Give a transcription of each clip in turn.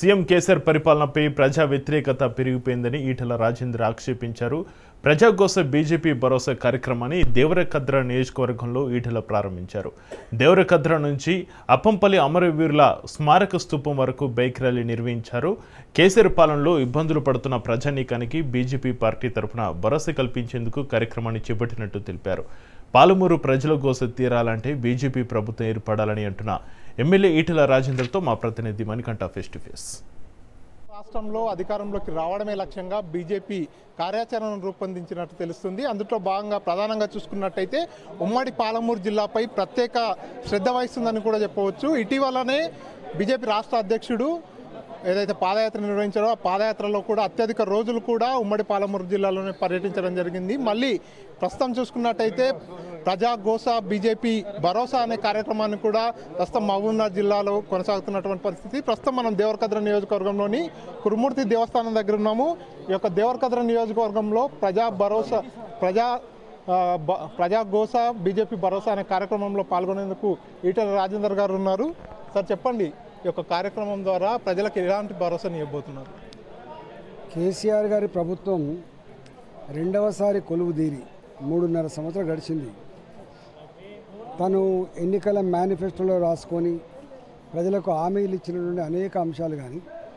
CM KCR పరిపాలనపై ప్రజా వ్యతిరేకత పెరిగిపోయిందని ఈటల రాజేంద్ర ఆక్షేపించారు ప్రజాగోస బీజేపీ భరోసా కార్యక్రమాన్ని దేవరకద్ర నియోజకవర్గంలో ఈటల ప్రారంభించారు దేవరకద్ర నుంచి అప్పంపల్లి అమరవీరుల స్మారక స్తూపం వరకు బైక్ ర్యాలీ నిర్వహించారు కేసీఆర్ పాలనలో ఇబ్బందులు పడుతున్న ప్రజానీకానికి బీజేపీ పార్టీ తరఫున భరోసా కల్పించేందుకు కార్యక్రమాన్ని చేపట్టినట్టు తెలిపారు పాలమూరు ప్రజల గోస తీరాలంటే బీజేపీ ప్రభుత్వం ఏర్పడాలని అంటున్న ఎమ్మెల్యే ఈటల రాజేందర్తో మా ప్రతినిధి మణికంఠ ఫేస్ టు ఫేస్ రాష్ట్రంలో అధికారంలోకి రావడమే లక్ష్యంగా బీజేపీ కార్యాచరణను రూపొందించినట్టు తెలుస్తుంది అందులో భాగంగా ప్రధానంగా చూసుకున్నట్టయితే ఉమ్మడి పాలమూరు జిల్లాపై ప్రత్యేక శ్రద్ధ వహిస్తుందని కూడా చెప్పవచ్చు ఇటీవలనే బీజేపీ రాష్ట్ర అధ్యక్షుడు ఏదైతే పాదయాత్ర నిర్వహించారో ఆ పాదయాత్రలో కూడా అత్యధిక రోజులు కూడా ఉమ్మడి పాలమూరు జిల్లాలోనే పర్యటించడం జరిగింది మళ్ళీ ప్రస్తుతం చూసుకున్నట్టయితే ప్రజా గోస బీజేపీ భరోసా అనే కార్యక్రమాన్ని కూడా ప్రస్తుతం మహబూబ్నగర్ జిల్లాలో కొనసాగుతున్నటువంటి పరిస్థితి ప్రస్తుతం మనం దేవరకద్ర నియోజకవర్గంలోని కురుమూర్తి దేవస్థానం దగ్గర ఉన్నాము ఈ యొక్క దేవరకద్ర నియోజకవర్గంలో ప్రజా భరోసా ప్రజా ఆ, బ- ప్రజా గోస బీజేపీ భరోసా అనే కార్యక్రమంలో పాల్గొనేందుకు ఈటల రాజేందర్ గారు ఉన్నారు సార్ చెప్పండి ఈ యొక్క కార్యక్రమం ద్వారా ప్రజలకు ఎలాంటి భరోసాని ఇవ్వబోతున్నారు కేసీఆర్ గారి ప్రభుత్వం రెండవసారి కొలువు తీరి మూడున్నర సంవత్సరాలు గడిచింది తను ఎన్నికల మేనిఫెస్టోలో రాసుకొని ప్రజలకు హామీలు ఇచ్చినటువంటి అనేక అంశాలు కానీ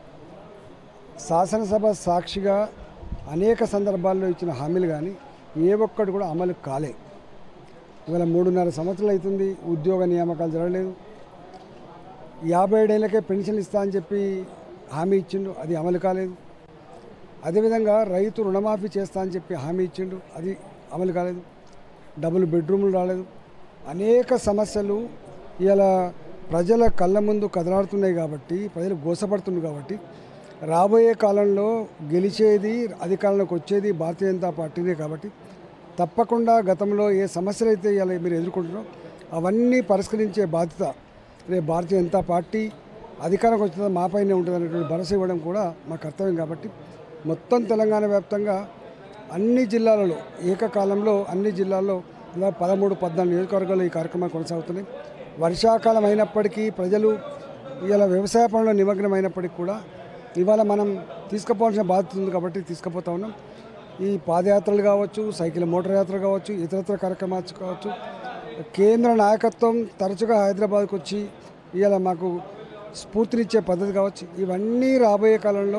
శాసనసభ సాక్షిగా అనేక సందర్భాల్లో ఇచ్చిన హామీలు కానీ ఏ ఒక్కటి కూడా అమలు కాలే ఇవాళ మూడున్నర సంవత్సరాలు అవుతుంది ఉద్యోగ నియామకాలు జరగలేదు యాభై ఏడేళ్ళకే పెన్షన్ ఇస్తా అని చెప్పి హామీ ఇచ్చిండు అది అమలు కాలేదు అదేవిధంగా రైతు రుణమాఫీ చేస్తా అని చెప్పి హామీ ఇచ్చిండు అది అమలు కాలేదు డబుల్ బెడ్రూమ్లు రాలేదు అనేక సమస్యలు ఇలా ప్రజల కళ్ళ ముందు కదలాడుతున్నాయి కాబట్టి ప్రజలు గోసపడుతుంది కాబట్టి రాబోయే కాలంలో గెలిచేది అధికారంలోకి వచ్చేది భారతీయ జనతా పార్టీనే కాబట్టి తప్పకుండా గతంలో ఏ సమస్యలు అయితే ఇలా మీరు ఎదుర్కొంటున్నారో అవన్నీ పరిష్కరించే బాధ్యత రేపు భారతీయ జనతా పార్టీ అధికారంకి వచ్చిన మాపైనే ఉంటుంది అనేటువంటి భరోసా ఇవ్వడం కూడా మా కర్తవ్యం కాబట్టి మొత్తం తెలంగాణ వ్యాప్తంగా అన్ని జిల్లాలలో ఏకకాలంలో అన్ని జిల్లాల్లో ఇలా పదమూడు పద్నాలుగు నియోజకవర్గాల్లో ఈ కార్యక్రమాలు కొనసాగుతున్నాయి వర్షాకాలం అయినప్పటికీ ప్రజలు ఇలా వ్యవసాయ పనుల్లో నిమగ్నం అయినప్పటికీ కూడా ఇవాళ మనం తీసుకుపోవాల్సిన బాధ్యత ఉంది కాబట్టి తీసుకుపోతా ఉన్నాం ఈ పాదయాత్రలు కావచ్చు సైకిల్ మోటార్ యాత్ర కావచ్చు ఇతరత్ర కార్యక్రమాలు కావచ్చు కేంద్ర నాయకత్వం తరచుగా హైదరాబాద్కు వచ్చి ఇవాళ మాకు స్ఫూర్తినిచ్చే పద్ధతి కావచ్చు ఇవన్నీ రాబోయే కాలంలో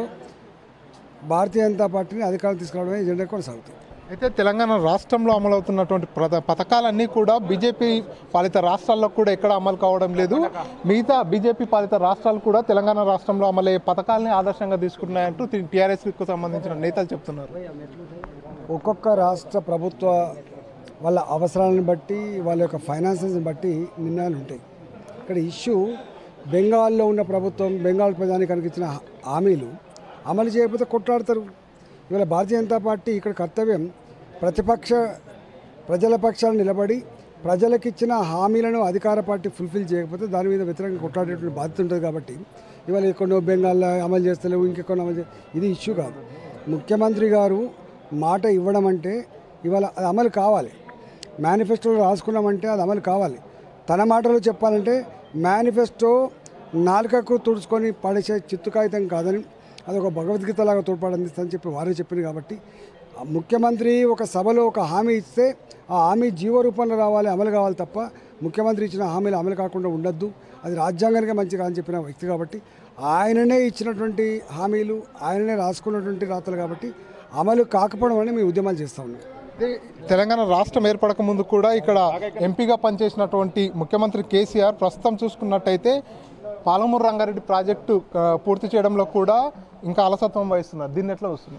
భారతీయ జనతా పార్టీని అధికారం తీసుకురావడమే ఎజెండా కొనసాగుతుంది అయితే తెలంగాణ రాష్ట్రంలో అమలవుతున్నటువంటి ప్రధ పథకాలన్నీ కూడా బీజేపీ పాలిత రాష్ట్రాల్లో కూడా ఎక్కడ అమలు కావడం లేదు మిగతా బీజేపీ పాలిత రాష్ట్రాలు కూడా తెలంగాణ రాష్ట్రంలో అమలయ్యే పథకాలని ఆదర్శంగా తీసుకుంటున్నాయంటూ టీఆర్ఎస్కు సంబంధించిన నేతలు చెప్తున్నారు ఒక్కొక్క రాష్ట్ర ప్రభుత్వ వాళ్ళ అవసరాలను బట్టి వాళ్ళ యొక్క ఫైనాన్సెస్ని బట్టి నిర్ణయాలు ఉంటాయి ఇక్కడ ఇష్యూ బెంగాల్లో ఉన్న ప్రభుత్వం బెంగాల్ ప్రజానికానికి ఇచ్చిన హా- హామీలు అమలు చేయకపోతే కొట్లాడతారు ఇవాళ భారతీయ జనతా పార్టీ ఇక్కడ కర్తవ్యం ప్రతిపక్ష ప్రజల పక్షాన నిలబడి ప్రజలకు ఇచ్చిన హామీలను అధికార పార్టీ ఫుల్ఫిల్ చేయకపోతే దాని మీద వ్యతిరేకంగా కొట్లాడేటువంటి బాధ్యత ఉంటుంది కాబట్టి ఇవాళ ఎక్కడో బెంగాల్లో అమలు చేస్తలేవు ఇంకెక్కడో అమలు చే ఇది ఇష్యూ కాదు ముఖ్యమంత్రి గారు మాట ఇవ్వడం అంటే ఇవాళ అది అమలు కావాలి మేనిఫెస్టోలో రాసుకున్నామంటే అది అమలు కావాలి తన మాటలో చెప్పాలంటే మేనిఫెస్టో నాలుకకు తుడుచుకొని పడేసే చిత్తు కాగితం కాదని అది ఒక భగవద్గీతలాగా తోడ్పాటు అందిస్తుందని చెప్పి వారే చెప్పింది కాబట్టి ఆ ముఖ్యమంత్రి ఒక సభలో ఒక హామీ ఇస్తే ఆ హామీ జీవ రూపంలో రావాలి అమలు కావాలి తప్ప ముఖ్యమంత్రి ఇచ్చిన హామీలు అమలు కాకుండా ఉండొద్దు అది రాజ్యాంగానికే మంచిగా అని చెప్పిన వ్యక్తి కాబట్టి ఆయననే ఇచ్చినటువంటి హామీలు ఆయననే రాసుకున్నటువంటి రాతలు కాబట్టి అమలు కాకపోవడం వల్ల మేము ఉద్యమాలు చేస్తూ ఉన్నాం అయితే తెలంగాణ రాష్ట్రం ఏర్పడక ముందు కూడా ఇక్కడ ఎంపీగా పనిచేసినటువంటి ముఖ్యమంత్రి కేసీఆర్ ప్రస్తుతం చూసుకున్నట్టయితే పాలమూరు రంగారెడ్డి ప్రాజెక్టు ఆ, పూర్తి చేయడంలో కూడా ఇంకా అలసత్వం వహిస్తున్నారు దీన్ని ఎట్లా వస్తుంది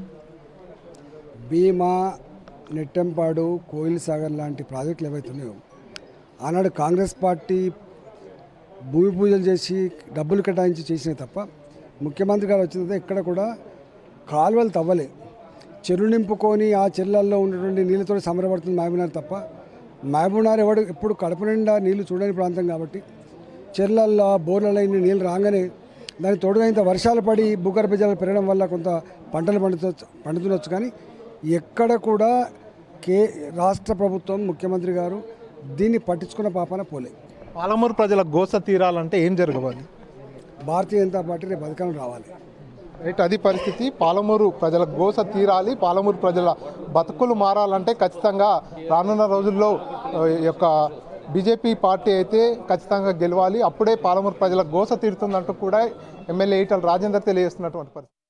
భీమా నెట్టెంపాడు కోయిల్ సాగర్ లాంటి ప్రాజెక్టులు ఏవైతే ఉన్నాయో ఆనాడు కాంగ్రెస్ పార్టీ భూమి పూజలు చేసి డబ్బులు కేటాయించి చేసినాయి తప్ప ముఖ్యమంత్రి గారు వచ్చిన తర్వాత ఎక్కడ కూడా కాలువలు తవ్వలే చెరువు నింపుకొని ఆ చెరువులలో ఉన్నటువంటి నీళ్ళతో సంబరపడుతుంది మహబూబ్నగర్ తప్ప మహబూబ్నగర్ ఎవడు ఎప్పుడు కడుపు నిండా నీళ్లు చూడని ప్రాంతం కాబట్టి చెర్లల్లో బోర్లలో ఇన్ని నీళ్ళు రాగానే దానికి తోడుగా ఇంత వర్షాలు పడి భూగర్భ జలాలు పెరగడం వల్ల కొంత పంటలు పండుతు పండుతుండొచ్చు కానీ ఎక్కడ కూడా కే రాష్ట్ర ప్రభుత్వం ముఖ్యమంత్రి గారు దీన్ని పట్టించుకున్న పాపాన పోలే పాలమూరు ప్రజల గోస తీరాలంటే ఏం జరగవాలి భారతీయ జనతా పార్టీ రేపు అధికారం రావాలి రైట్ అది పరిస్థితి పాలమూరు ప్రజల గోస తీరాలి పాలమూరు ప్రజల బతుకులు మారాలంటే ఖచ్చితంగా రానున్న రోజుల్లో ఆ, ఈ యొక్క బీజేపీ పార్టీ అయితే ఖచ్చితంగా గెలవాలి అప్పుడే పాలమూరు ప్రజల గోస తీరుతుందంటూ కూడా ఎమ్మెల్యే ఈటల రాజేందర్ తెలియజేస్తున్నటువంటి పరిస్థితి